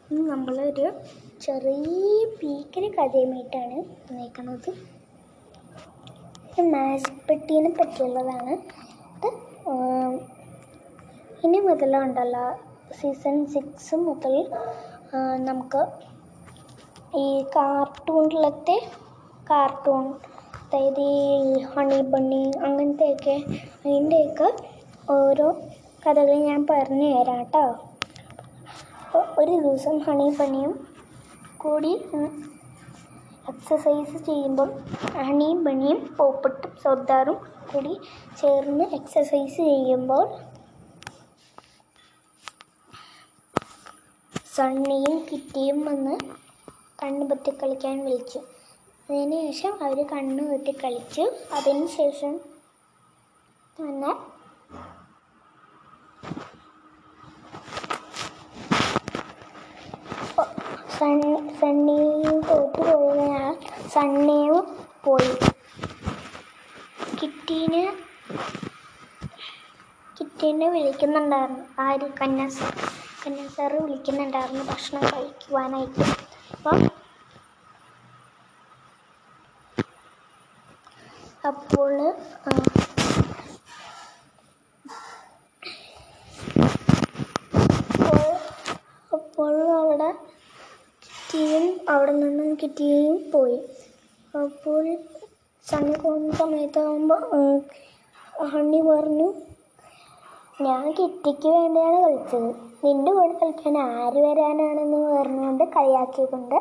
ഇന്ന് നമ്മളൊരു ചെറിയ പീക്കിന് കഥയുമായിട്ടാണ് വന്നേക്കണത് മാജിക് പെട്ടീനെ പറ്റിയുള്ളതാണ് ഇത് ആം, ഇനി മുതലുണ്ടല്ലോ സീസൺ സിക്സ് മുതൽ ആ, നമുക്ക് ഈ കാർട്ടൂണിലത്തെ കാർട്ടൂൺ അതായത് ഈ ഹണി ബണ്ണി അങ്ങനത്തെയൊക്കെ അതിൻ്റെയൊക്കെ ഓരോ കഥകൾ ഞാൻ പറഞ്ഞു തരാം കേട്ടോ അപ്പോൾ ഒരു ദിവസം ഹണി ബണ്ണിയും കൂടി എക്സസൈസ് ചെയ്യുമ്പോൾ ഹണിയും ബണ്ണിയും പോപ്പട്ടും സർദാറും കൂടി ചേർന്ന് എക്സസൈസ് ചെയ്യുമ്പോൾ സണ്ണിയും കിറ്റിയും വന്ന് കണ്ണ് പൊത്തി കളിക്കാൻ വിളിച്ചു അതിന് ശേഷം അവർ കണ്ണ് പൊത്തി കളിച്ചു അതിന് ശേഷം തന്നെ സൺ- സണ്ണിയും തോറ്റു പോയതിനാൽ സണ്ണിയും പോയി കിറ്റീനെ കിറ്റീനെ വിളിക്കുന്നുണ്ടായിരുന്നു ആര് കന്യാസാർ കന്യാസാർ വിളിക്കുന്നുണ്ടായിരുന്നു ഭക്ഷണം കഴിക്കുവാനായിട്ട് അപ്പം അപ്പോൾ ആ, അപ്പോൾ അപ്പോൾ അവിടെ കിറ്റിയും അവിടെ നിന്നും കിറ്റിയും പോയി അപ്പോൾ സണ്ണി പോകുന്ന സമയത്താകുമ്പോൾ ഹണ്ണി പറഞ്ഞു ഞാൻ കിറ്റിക്ക് വേണ്ടിയാണ് കളിച്ചത് നിന്റെ കൂടെ കളിക്കാൻ ആര് വരാനാണെന്ന് പറഞ്ഞുകൊണ്ട് കളിയാക്കിക്കൊണ്ട്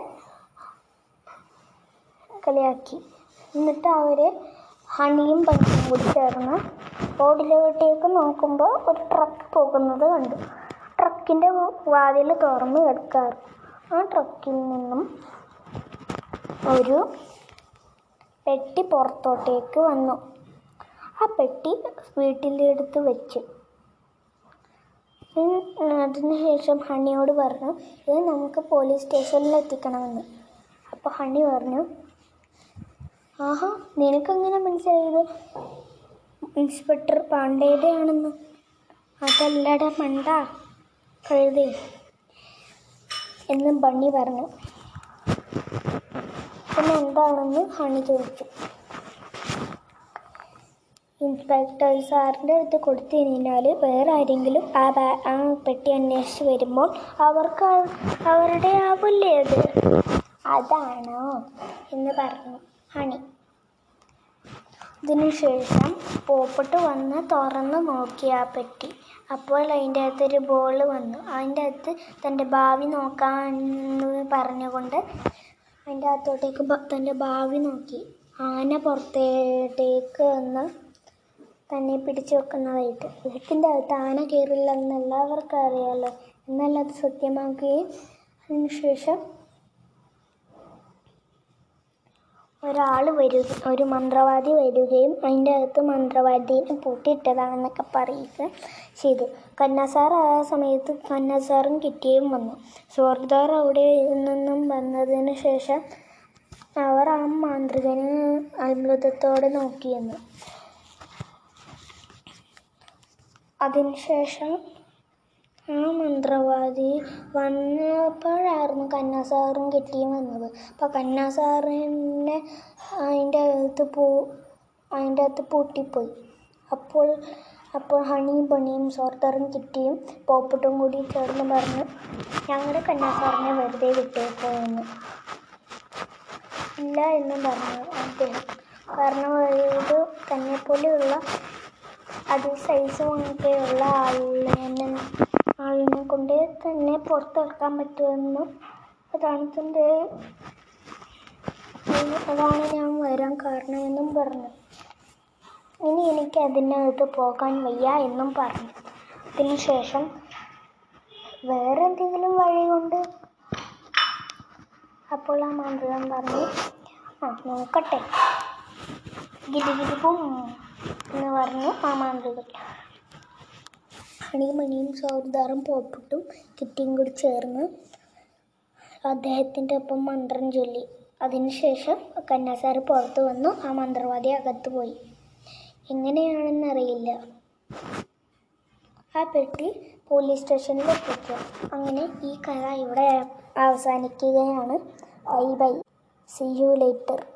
കളിയാക്കി എന്നിട്ട് അവർ ഹണിയും പഞ്ചും കൂടി ചേർന്ന് റോഡിലോട്ടേക്ക് നോക്കുമ്പോൾ ഒരു ട്രക്ക് പോകുന്നത് കണ്ടു ട്രക്കിൻ്റെ വാതിൽ തുറന്ന് കിടക്കാറ് ആ ട്രക്കിൽ നിന്നും ഒരു പെട്ടി പുറത്തോട്ടേക്ക് വന്നു ആ പെട്ടി വീട്ടിലെടുത്ത് വെച്ചു ഉം, അതിന് ശേഷം ഹണിയോട് പറഞ്ഞു ഇത് നമുക്ക് പോലീസ് സ്റ്റേഷനിൽ എത്തിക്കണമെന്ന് അപ്പോൾ ഹണി പറഞ്ഞു ആഹാ നിനക്കെങ്ങനെ മനസ്സിലായത് ഇൻസ്പെക്ടർ പാണ്ഡേയുടെ ആണെന്ന് അതല്ലട മണ്ട കഴുതേ എന്ന് ബണ്ണി പറഞ്ഞു പിന്നെ എന്താണെന്ന് ഹണി ചോദിച്ചു ഇൻസ്പെക്ടർ സാറിൻ്റെ അടുത്ത് കൊടുത്തു കഴിഞ്ഞാൽ വേറെ ആരെങ്കിലും ആ ബാ- ആ പെട്ടി അന്വേഷിച്ച് വരുമ്പോൾ അവർക്ക് ആ- അവരുടെ ആവില്ലേ അത് അതാണോ എന്ന് പറഞ്ഞു ഹണി ഇതിനുശേഷം പോപ്പട്ട് വന്ന് തുറന്ന് നോക്കി ആ പെട്ടി അപ്പോൾ അതിൻ്റെ അകത്തൊരു ബോൾ വന്നു അതിൻ്റെ അകത്ത് തൻ്റെ ഭാവി നോക്കാമെന്ന് പറഞ്ഞുകൊണ്ട് അതിൻ്റെ അകത്തോട്ടേക്ക് ബ- തൻ്റെ ഭാവി നോക്കി ആന പുറത്തേക്ക് വന്ന് തന്നെ പിടിച്ചു വെക്കുന്നതായിട്ട് വീട്ടിൻ്റെ അകത്ത് ആന കയറില്ല എന്ന് എല്ലാവർക്കും അറിയാമല്ലോ എന്നാൽ അത് സത്യമാക്കുകയും അതിനുശേഷം ഒരാൾ വരിക ഒരു മന്ത്രവാദി വരികയും അതിൻ്റെ അകത്ത് മന്ത്രവാദീനെ പൂട്ടിയിട്ടതാണെന്നൊക്കെ പറയുക ചെയ്തു കന്നാസാർ ആ സമയത്ത് കന്നാസാറും കിറ്റിയും വന്നു സോർദാർ അവിടെ നിന്നും വന്നതിന് ശേഷം അവർ ആ മാന്ത്രികനെ അത്ഭുതത്തോടെ നോക്കിയെന്നു അതിനുശേഷം ആ മന്ത്രവാദി വന്നപ്പോഴായിരുന്നു കന്നാസാറും കെട്ടിയും വന്നത് അപ്പോൾ കന്നാസാറിനെ അതിൻ്റെ അകത്ത് പൂ അതിൻ്റെ അകത്ത് പൂട്ടിപ്പോയി അപ്പോൾ അപ്പോൾ ഹണിയും പണിയും സോർദാറും കിറ്റിയും പോപ്പട്ടും കൂടി ചേർന്ന് പറഞ്ഞു ഞങ്ങളുടെ കന്നാസാറിനെ വെറുതെ വിട്ടേക്കുമെന്ന് ഇല്ല എന്നും പറഞ്ഞു അദ്ദേഹം കാരണം ഇത് തന്നെപ്പോലെയുള്ള അത് സൈസും ഒക്കെയുള്ള ആളിനെ ആളിനെ കൊണ്ട് തന്നെ പുറത്തിറക്കാൻ പറ്റുമെന്നും അതാണ് തൻ്റെ അതാണ് ഞാൻ വരാൻ കാരണമെന്നും പറഞ്ഞു ഇനി എനിക്ക് അതിനകത്ത് പോകാൻ വയ്യ എന്നും പറഞ്ഞു അതിനുശേഷം വേറെ എന്തെങ്കിലും വഴി കൊണ്ട് അപ്പോൾ ആ മാന്ത്രികൻ പറഞ്ഞു ആ നോക്കട്ടെ ഗിരിഗിരിപ്പും എന്ന് പറഞ്ഞു ആ മാന്ത്രികൻ ഹണിമണിയും സൗദാറും പോപ്പിട്ടും കിറ്റിയും കൂടി ചേർന്ന് അദ്ദേഹത്തിൻ്റെ ഒപ്പം മന്ത്രം ചൊല്ലി അതിനുശേഷം കന്യാസാർ പുറത്തു വന്നു ആ മന്ത്രവാദി അകത്ത് പോയി എങ്ങനെയാണെന്നറിയില്ല ആ പെട്ടി പോലീസ് സ്റ്റേഷനിൽ എത്തിക്കും അങ്ങനെ ഈ കഥ ഇവിടെ അവസാനിക്കുകയാണ് bye bye see you later